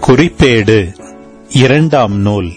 குறிப்பேடு இரண்டாம் நூல்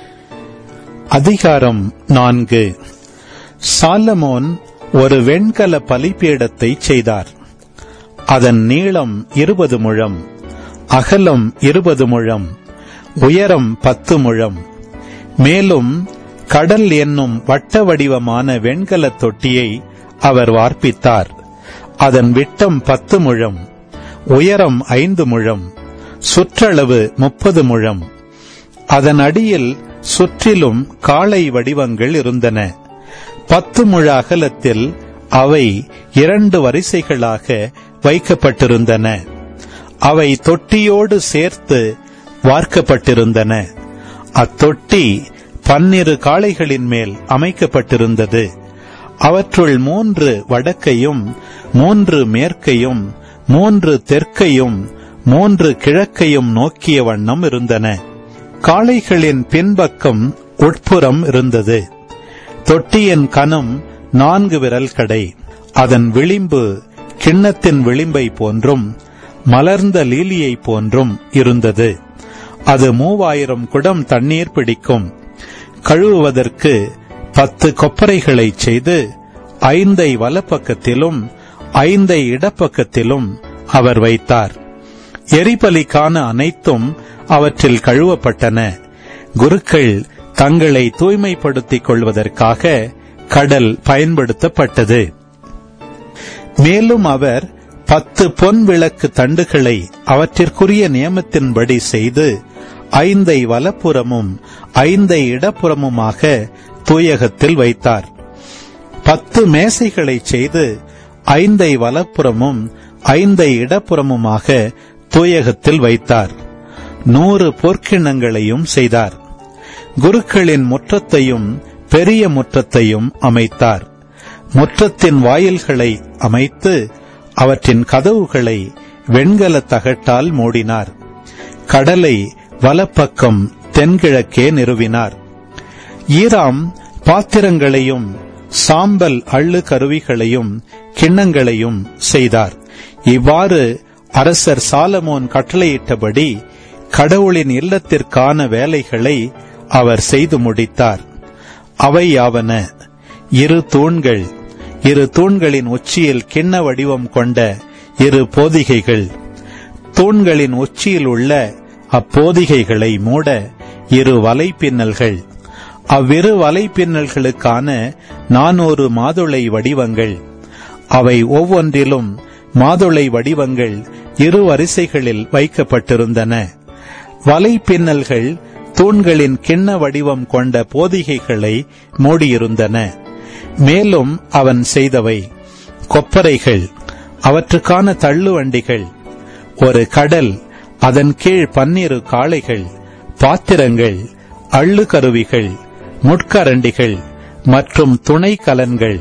அதிகாரம் நான்கு சாலமோன் ஒரு வெண்கல பலிபீடத்தை செய்தார் அதன் நீளம் இருபது முழம் அகலம் இருபது முழம் உயரம் பத்து முழம் மேலும் கடல் என்னும் வட்ட வடிவமான வெண்கல தொட்டியை அவர் வார்ப்பித்தார் அதன் விட்டம் பத்து முழம் உயரம் ஐந்து முழம் சுற்றளவு முப்பது முழம் அதன் அடியில் சுற்றிலும் காளை வடிவங்கள் இருந்தன பத்து முழ அகலத்தில் அவை இரண்டு வரிசைகளாக வைக்கப்பட்டிருந்தன அவை தொட்டியோடு சேர்த்து வார்க்கப்பட்டிருந்தன அத்தொட்டி பன்னிரு காளைகளின் மேல் அமைக்கப்பட்டிருந்தது அவற்றுள் மூன்று வடக்கையும் மூன்று மேற்கையும் மூன்று தெற்கையும் மூன்று கிழக்கையும் நோக்கிய வண்ணம் இருந்தன காளைகளின் பின்பக்கம் உட்புறம் இருந்தது தொட்டியின் கனம் நான்கு விரல் கடை அதன் விளிம்பு கிண்ணத்தின் விளிம்பை போன்றும் மலர்ந்த லீலியை போன்றும் இருந்தது அது மூவாயிரம் குடம் தண்ணீர் பிடிக்கும் கழுவுவதற்கு பத்து கொப்பரைகளை செய்து ஐந்தை வலப்பக்கத்திலும் ஐந்தை இடப்பக்கத்திலும் அவர் வைத்தார் எரிபலிக்கான அனைத்தும் அவற்றில் கழுவப்பட்டன குருக்கள் தங்களை தூய்மைப்படுத்திக் கொள்வதற்காக கடல் பயன்படுத்தப்பட்டது மேலும் அவர் பத்து பொன் விளக்கு தண்டுகளை அவற்றிற்குரிய நியமத்தின்படி செய்து ஐந்தை வலப்புறமும் ஐந்தை இடப்புறமுமாக தூயகத்தில் வைத்தார் பத்து மேசைகளை செய்து ஐந்தை வலப்புறமும் ஐந்தை இடப்புறமுமாக தூயகத்தில் வைத்தார் நூறு பொற்கிண்ணங்களையும் செய்தார் குருக்களின் முற்றத்தையும் பெரிய முற்றத்தையும் அமைத்தார் முற்றத்தின் வாயில்களை அமைத்து அவற்றின் கதவுகளை வெண்கல தகட்டால் மூடினார் கடலை வலப்பக்கம் தென்கிழக்கே நிறுவினார் ஈராம் பாத்திரங்களையும் சாம்பல் அள்ளு கருவிகளையும் கிண்ணங்களையும் செய்தார் இவ்வாறு அரசர் சாலமோன் கட்டளையிட்டபடி கடவுளின் இல்லத்திற்கான வேலைகளை அவர் செய்து முடித்தார் அவை யாவன இரு தூண்கள் இரு தூண்களின் உச்சியில் கிண்ண வடிவம் கொண்ட இரு போதிகைகள் தூண்களின் உச்சியில் உள்ள அப்போதிகைகளை மூட இரு வலைப்பின்னல்கள் அவ்விரு வலைப்பின்னல்களுக்கான நானூறு மாதுளை வடிவங்கள் அவை ஒவ்வொன்றிலும் மாதுளை வடிவங்கள் இரு வரிசைகளில் வைக்கப்பட்டிருந்தன வலைப்பின்னல்கள் தூண்களின் கிண்ண வடிவம் கொண்ட போதிகைகளை மூடியிருந்தன மேலும் அவன் செய்தவை கொப்பரைகள் அவற்றுக்கான தள்ளுவண்டிகள் ஒரு கடல் அதன் கீழ் பன்னிரு காளைகள் பாத்திரங்கள் அள்ளு கருவிகள் முட்கரண்டிகள் மற்றும் துணை கலன்கள்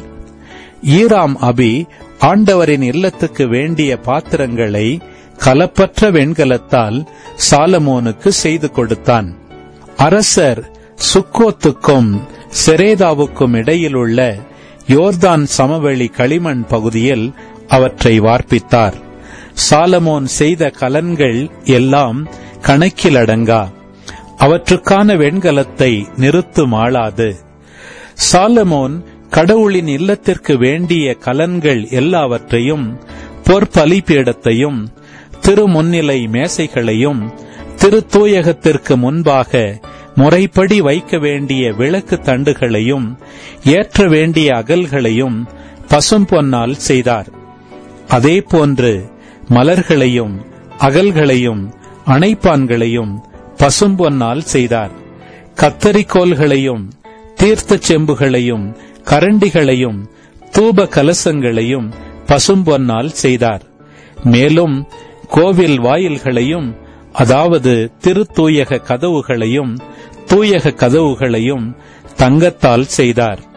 ஈராம் அபி ஆண்டவரின் இல்லத்துக்கு வேண்டிய பாத்திரங்களை கலப்பற்ற வெண்கலத்தால் சாலமோனுக்கு செய்து கொடுத்தான் அரசர் சுக்கோத்துக்கும் செரேதாவுக்கும் இடையிலுள்ள யோர்தான் சமவெளி களிமண் பகுதியில் அவற்றை வார்ப்பித்தார் சாலமோன் செய்த கலன்கள் எல்லாம் கணக்கில் அடங்கா அவற்றுக்கான வெண்கலத்தை நிறுத்தும் ஆளாது சாலமோன் கடவுளின் இல்லத்திற்கு வேண்டிய கலன்கள் எல்லாவற்றையும் பொற்பலிபீடத்தையும் திருமுன்னிலை மேசைகளையும் திருத்தூயகத்திற்கு முன்பாக முறைப்படி வைக்க வேண்டிய விளக்கு தண்டுகளையும் ஏற்ற வேண்டிய அகல்களையும் பசும் பொன்னால் செய்தார் அதே போன்று மலர்களையும் அகல்களையும் அணைப்பான்களையும் பசும்பொன்னால் செய்தார் கத்தரிக்கோல்களையும் தீர்த்த செம்புகளையும் கரண்டிகளையும் தூப கலசங்களையும் பசும்பொன்னால் செய்தார் மேலும் கோவில் வாயில்களையும் அதாவது திருத்தூயக கதவுகளையும் தூயக கதவுகளையும் தங்கத்தால் செய்தார்